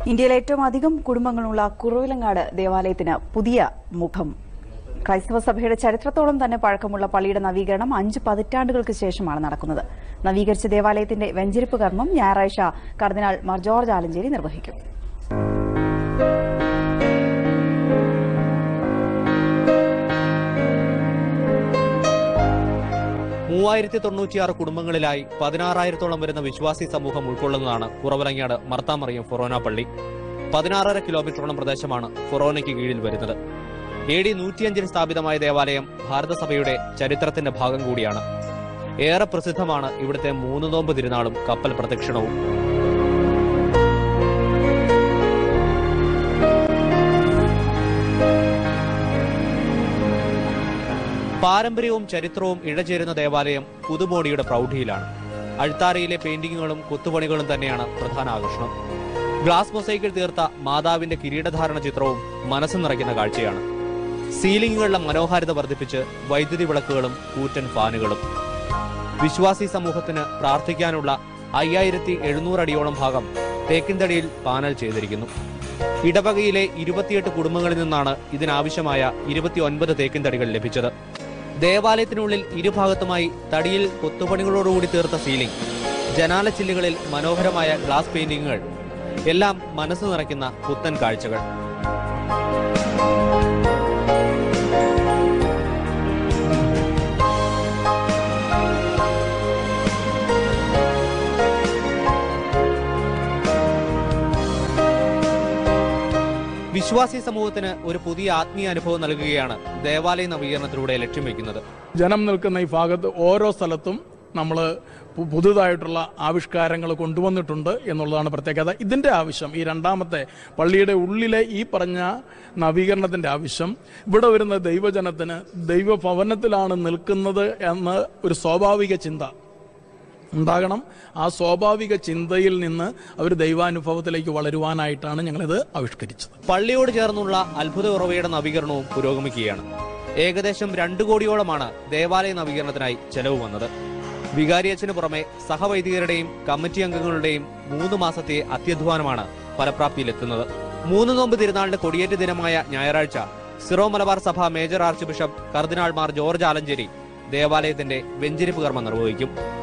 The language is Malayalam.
ഇന്ത്യയിൽ ഏറ്റവും അധികം കുടുംബങ്ങളുള്ള കുറവിലങ്ങാട് ദേവാലയത്തിന് പുതിയ മുഖം ക്രൈസ്തവ സഭയുടെ ചരിത്രത്തോളം തന്നെ പഴക്കമുള്ള പള്ളിയുടെ നവീകരണം അഞ്ച് പതിറ്റാണ്ടുകൾക്ക് ശേഷമാണ് നടക്കുന്നത് നവീകരിച്ച ദേവാലയത്തിന്റെ വെഞ്ചരിപ്പ് കർമ്മം ഞായറാഴ്ച കർദിനാൾ മാർ ജോർജ് ആലഞ്ചേരി നിർവഹിക്കും മൂവായിരത്തി തൊണ്ണൂറ്റിയാറ് കുടുംബങ്ങളിലായി പതിനാറായിരത്തോളം വരുന്ന വിശ്വാസി സമൂഹം ഉൾക്കൊള്ളുന്നതാണ് കുറവലങ്ങാട് മർത്താമറിയം ഫൊറോന പള്ളി പതിനാറര കിലോമീറ്ററോളം പ്രദേശമാണ് ഫൊറോനയ്ക്ക് കീഴിൽ വരുന്നത് എ ഡി നൂറ്റിയഞ്ചിന് സ്ഥാപിതമായ ദേവാലയം ഭാരതസഭയുടെ ചരിത്രത്തിന്റെ ഭാഗം കൂടിയാണ് ഏറെ പ്രസിദ്ധമാണ് ഇവിടുത്തെ മൂന്ന് നോമ്പ് തിരുനാളും കപ്പൽ പ്രദക്ഷിണവും പാരമ്പര്യവും ചരിത്രവും ഇഴചേരുന്ന ദേവാലയം പുതുമോടിയുടെ പ്രൗഢിയിലാണ് അഴുത്താരയിലെ പെയിന്റിങ്ങുകളും കൊത്തുപണികളും തന്നെയാണ് പ്രധാന ആകർഷണം ഗ്ലാസ് മൊസൈക്കിൽ തീർത്ത മാതാവിന്റെ കിരീടധാരണ ചിത്രവും മനസ്സ് നിറയ്ക്കുന്ന കാഴ്ചയാണ് സീലിംഗുകളുടെ മനോഹാരിത വർദ്ധിപ്പിച്ച് വൈദ്യുതി വിളക്കുകളും കൂറ്റൻ ഫാനുകളും വിശ്വാസി സമൂഹത്തിന് പ്രാർത്ഥിക്കാനുള്ള അയ്യായിരത്തി എഴുന്നൂറ് അടിയോളം ഭാഗം തേക്കിൻതടിയിൽ പാനൽ ചെയ്തിരിക്കുന്നു ഇടവകയിലെ ഇരുപത്തിയെട്ട് കുടുംബങ്ങളിൽ നിന്നാണ് ഇതിനാവശ്യമായ ഇരുപത്തിയൊൻപത് തേക്കിൻതടികൾ ലഭിച്ചത് ദേവാലയത്തിനുള്ളിൽ ഇരുഭാഗത്തുമായി തടിയിൽ കൊത്തുപണികളോടുകൂടി തീർത്ത സീലിംഗ് ജനാല ചില്ലുകളിൽ മനോഹരമായ ഗ്ലാസ് പെയിന്റിങ്ങുകൾ എല്ലാം മനസ്സ് നിറയ്ക്കുന്ന പുത്തൻ കാഴ്ചകൾ വിശ്വാസി സമൂഹത്തിന് ഒരു പുതിയ ആത്മീയ അനുഭവം നൽകുകയാണ് ദേവാലയ നവീകരണത്തിലൂടെ ലക്ഷ്യം വെക്കുന്നത് ജനം നിൽക്കുന്ന ഈ ഭാഗത്ത് ഓരോ സ്ഥലത്തും നമ്മൾ പുതുതായിട്ടുള്ള ആവിഷ്കാരങ്ങൾ കൊണ്ടുവന്നിട്ടുണ്ട് എന്നുള്ളതാണ് പ്രത്യേകത ഇതിൻ്റെ ആവശ്യം ഈ രണ്ടാമത്തെ പള്ളിയുടെ ഉള്ളിലെ ഈ പറഞ്ഞ നവീകരണത്തിൻ്റെ ആവശ്യം ഇവിടെ വരുന്ന ദൈവജനത്തിന് ദൈവഭവനത്തിലാണ് നിൽക്കുന്നത് എന്ന ഒരു സ്വാഭാവിക ചിന്ത ഉണ്ടാകണം ആ സ്വാഭാവിക ചിന്തയിൽ നിന്ന് അവർ ദൈവാനുഭവത്തിലേക്ക് വളരുവാനായിട്ടാണ് ഞങ്ങളിത് ആവിഷ്കരിച്ചത് പള്ളിയോട് ചേർന്നുള്ള അത്ഭുത ഉറവയുടെ നവീകരണവും പുരോഗമിക്കുകയാണ് ഏകദേശം രണ്ടു കോടിയോളമാണ് ദേവാലയ നവീകരണത്തിനായി ചെലവ് വന്നത് വികാരിയച്ഛന് പുറമെ സഹവൈദികരുടെയും കമ്മിറ്റി അംഗങ്ങളുടെയും മൂന്ന് മാസത്തെ അത്യധ്വാനമാണ് ഫലപ്രാപ്തിയിലെത്തുന്നത് മൂന്ന് നോമ്പ് തിരുനാളിന്റെ കൊടിയേറ്റ് ദിനമായ ഞായറാഴ്ച സിറോ മലബാർ സഭ മേജർ ആർച്ച് ബിഷപ്പ് കർദിനാൾ മാർ ജോർജ് ആലഞ്ചേരി ദേവാലയത്തിന്റെ വെഞ്ചരിപ്പ് കർമ്മം നിർവഹിക്കും